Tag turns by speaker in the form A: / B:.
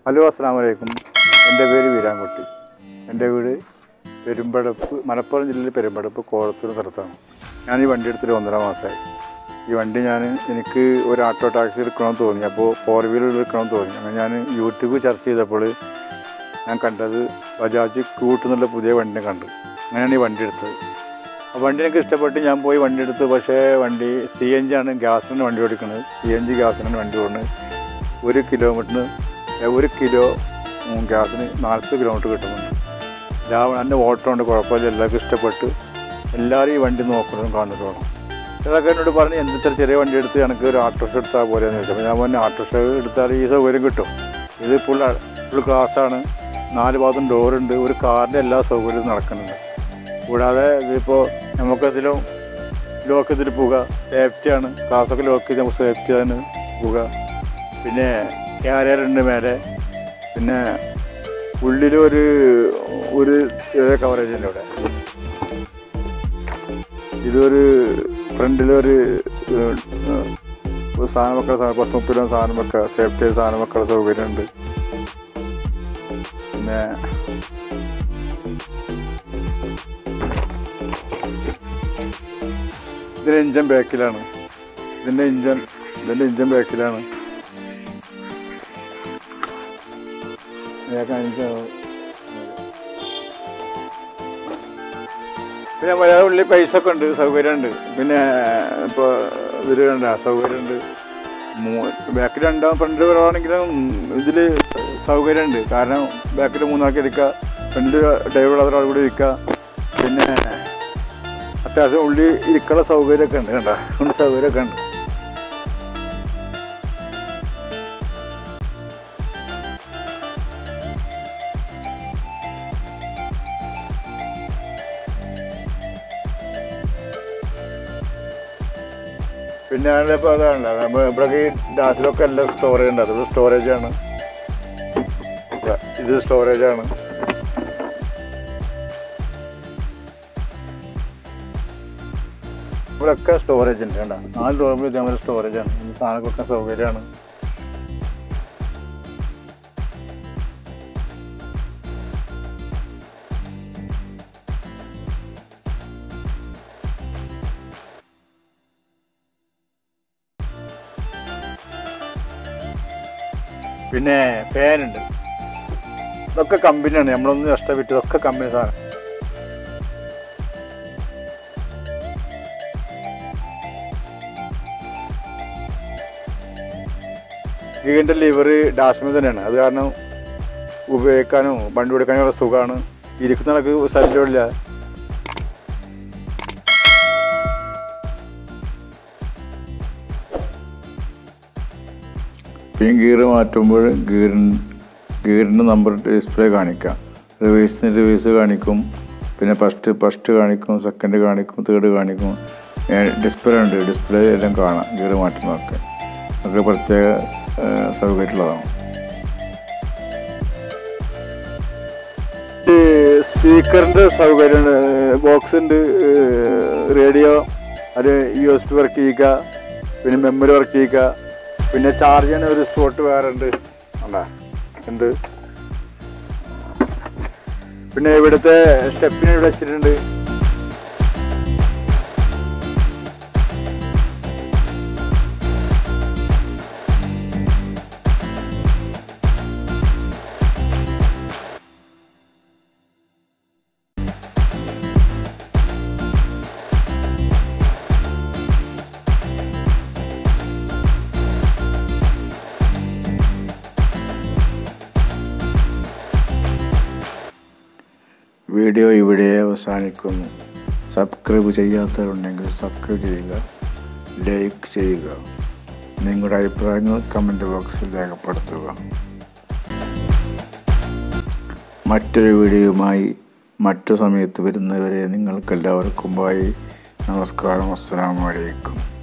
A: hello അസ്സാം വലൈക്കും എൻ്റെ പേര് വീരാൻകുട്ടി എൻ്റെ വീട് പെരുമ്പടപ്പ് മലപ്പുറം ജില്ലയിൽ പെരുമ്പടപ്പ് കോഴത്തൂർ സ്ഥലത്താണ് ഞാൻ ഈ വണ്ടി എടുത്തിട്ട് ഒന്നര മാസമായി ഈ വണ്ടി ഞാൻ എനിക്ക് ഒരു ഓട്ടോ ടാക്സി എടുക്കണമെന്ന് തോന്നി അപ്പോൾ ഫോർ വീലർ എടുക്കണമെന്ന് തോന്നി അങ്ങനെ ഞാൻ യൂട്യൂബ് ചർച്ച ചെയ്തപ്പോൾ ഞാൻ കണ്ടത് ബജാജ് ക്യൂട്ട് എന്നുള്ള പുതിയ വണ്ടിനെ കണ്ടു അങ്ങനെയാണ് ഈ വണ്ടി എടുത്തത് ആ വണ്ടി എനിക്ക് ഇഷ്ടപ്പെട്ട് ഞാൻ പോയി വണ്ടി എടുത്തു പക്ഷേ വണ്ടി സി എൻ ജി ആണ് ഗ്യാസിനാണ് വണ്ടി ഓടിക്കുന്നത് സി എൻ ജി ഗ്യാസിനാണ് വണ്ടി ഓടുന്നത് ഒരു കിലോമീറ്ററിന് ഒരു കിലോ ഉം, ഗ്യാസിന് നാൽപ്പത് കിലോമീറ്റർ കിട്ടുന്നുണ്ട് ലാഭം എൻ്റെ ഓട്ടോ ഉണ്ട് കുഴപ്പമില്ല എല്ലാവർക്കും ഇഷ്ടപ്പെട്ട് എല്ലാവരും ഈ വണ്ടി നോക്കുന്നതും കാണുന്നതുമാണ് ചിലർക്ക് എന്നോട് പറഞ്ഞ് എന്തിത്ര ചെറിയ വണ്ടി എടുത്ത് എനിക്ക് ഒരു ഓട്ടോറിക്ഷ എടുത്താൽ പോലെ എന്ന് ചോദിച്ചു അപ്പോൾ ഞാൻ പറഞ്ഞു ഓട്ടോറിക്ഷ എടുത്താൽ ഈ സൗകര്യം കിട്ടും ഇത് ഫുൾ ഫുൾ ഗ്ലാസ്സാണ് നാല് ഭാഗത്തും ഡോറുണ്ട് ഒരു കാറിൻ്റെ എല്ലാ സൗകര്യവും നടക്കുന്നുണ്ട് കൂടാതെ ഇതിപ്പോൾ നമുക്കതിലും ലോക്ക് ചെയ്തിട്ട് പോവുക സേഫ്റ്റിയാണ് ക്ലാസ്സൊക്കെ ലോക്ക് ചെയ്ത് നമുക്ക് സേഫ്റ്റി ആണ് പോവുക പിന്നെ ക്യാരിയറുണ്ട് മേലെ പിന്നെ ഉള്ളിലൊരു ഒരു ചെറിയ കവറേജ് ഉണ്ട് ഇവിടെ ഇതൊരു ഫ്രണ്ടിലൊരു ഏഹ്, ഏഹ്, ഒരു സാധനം വെക്കാൻ സാധനം പത്ത് മുപ്പത് രൂപ സാധനം വെക്കുക സേഫ്റ്റി സാധനം വെക്കാൻ സൗകര്യമുണ്ട് പിന്നെ ഇതിൻ്റെ ഇഞ്ചൻ ബാക്കിലാണ് ഇതിൻ്റെ ഇഞ്ചൻ ഇതിൻ്റെ ഇഞ്ചൻ ബാക്കിലാണ് ഞാൻ കാണിച്ചു പിന്നെ മലയാള ഉള്ളിൽ പൈസ ഒക്കെ ഉണ്ട് സൗകര്യമുണ്ട് പിന്നെ ഇപ്പോൾ ഇതിൽ കണ്ട സൗകര്യമുണ്ട് ബാക്കിൽ രണ്ടാം ഫ്രണ്ട് പറയുകയാണെങ്കിലും ഇതിൽ സൗകര്യമുണ്ട് കാരണം ബാക്കിൽ മൂന്നാൾക്ക് ഇരിക്കുക ഫ്രണ്ടിൽ ഡ്രൈവർ ഒരാൾ കൂടി ഇരിക്കുക പിന്നെ അത്യാവശ്യം ഉള്ളിൽ ഇരിക്കാനുള്ള സൗകര്യമൊക്കെ ഉണ്ട് കണ്ട ഉണ്ട് സൗകര്യമൊക്കെ ഉണ്ട് പിന്നെ ഇപ്പോൾ അതാണല്ലോ നമ്മൾ ഇവിടെ ഈ ഡാസിലൊക്കെ എല്ലാം സ്റ്റോറേജ് ഉണ്ട് അത് സ്റ്റോറേജ് ആണ് ഇതാ, ഇത് സ്റ്റോറേജ് ആണ് ഇവിടെയൊക്കെ സ്റ്റോറേജ് ഉണ്ട് കണ്ട നാല് റൂമിൽ ഇതേപോലെ സ്റ്റോറേജ് ആണ് ഈ സാധനമൊക്കെ വെക്കാൻ സൗകര്യമാണ് പിന്നെ ഫാനുണ്ട് ഇതൊക്കെ കമ്പനിയാണ് നമ്മളൊന്നും നഷ്ടപ്പെട്ടു ഇതൊക്കെ കമ്പനി സാധനം ഗീറിൻ്റെ ലിവർ ഡാഷ്മ തന്നെയാണ് അത് കാരണം ഉപയോഗിക്കാനും വണ്ടി കൊടുക്കാനും ഉള്ള സുഖമാണ് ഇരിക്കുന്ന ആൾക്ക് ശല്യമില്ല പിന്നെ ഗിയർ മാറ്റുമ്പോൾ ഗിയറിൻ ഗിയറിൻ്റെ നമ്പർ ഡിസ്പ്ലേ കാണിക്കാം റിവേഴ്സിന് റിവേഴ്സ് കാണിക്കും പിന്നെ ഫസ്റ്റ് ഫസ്റ്റ് കാണിക്കും സെക്കൻഡ് കാണിക്കും തേർഡ് കാണിക്കും ഡിസ്പ്ലേ ഉണ്ട് ഡിസ്പ്ലേ എല്ലാം കാണാം ഗിയർ മാറ്റുന്നതൊക്കെ അതൊക്കെ പ്രത്യേക ഏഹ്, സൗകര്യമുള്ളതാണ് സ്പീക്കറിൻ്റെ സൗകര്യം ബോക്സ് ഉണ്ട് റേഡിയോ അത് യു എസ് പി വർക്ക് ചെയ്യുക പിന്നെ മെമ്മറി വർക്ക് ചെയ്യുക പിന്നെ ചാർജ് ചെയ്യാൻ ഒരു സ്പോട്ട് വേറെ ഉണ്ട് ഉണ്ടാ ഉണ്ട് പിന്നെ ഇവിടുത്തെ സ്റ്റെപ്പിന് ഇവിടെ വെച്ചിട്ടുണ്ട്
B: വീഡിയോ ഇവിടെ അവസാനിക്കുന്നു സബ്സ്ക്രൈബ് ചെയ്യാത്തവരുണ്ടെങ്കിൽ സബ്സ്ക്രൈബ് ചെയ്യുക ലൈക്ക് ചെയ്യുക നിങ്ങളുടെ അഭിപ്രായങ്ങൾ കമൻറ്റ് ബോക്സിൽ രേഖപ്പെടുത്തുക മറ്റൊരു വീഡിയോയുമായി മറ്റു സമയത്ത് വരുന്നവരെ നിങ്ങൾക്കെല്ലാവർക്കും ബായി നമസ്കാരം അസ്സാം വലൈക്കും